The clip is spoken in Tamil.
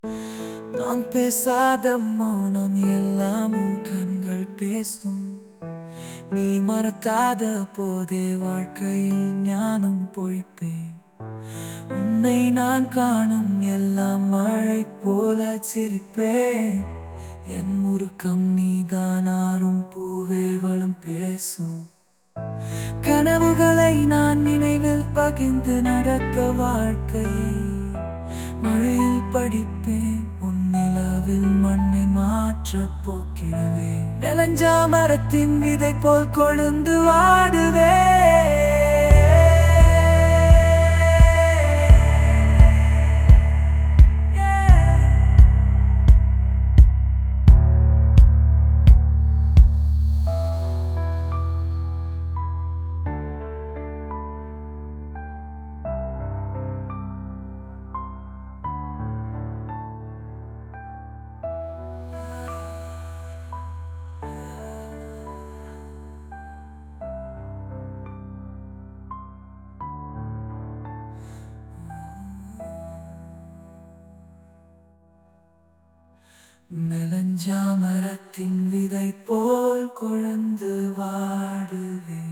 நான் பேசாத மௌனம் எல்லாம் உன் கண்கள் பேசும் நீ மறக்காத போதே வாழ்க்கையில் ஞானம் பொழிப்பேன் உன்னை நான் காணும் எல்லாம் மழை போல சிரிப்பேன் என் முறுக்கம் நீதான் ஆறும் பூவேர்களும் பேசும் கனவுகளை நான் நினைவில் பகிர்ந்து நடக்க வாழ்க்கையை மழையில் படிப்பேன் உன் நிலவில் மண்ணை மாற்றப் போக்கிறவே நிலஞ்சா மரத்தின் விதை போல் கொழுந்து வாடுவே மெலஞ்சா மரத்தின் விதை போல் கொழுந்து வாடுவே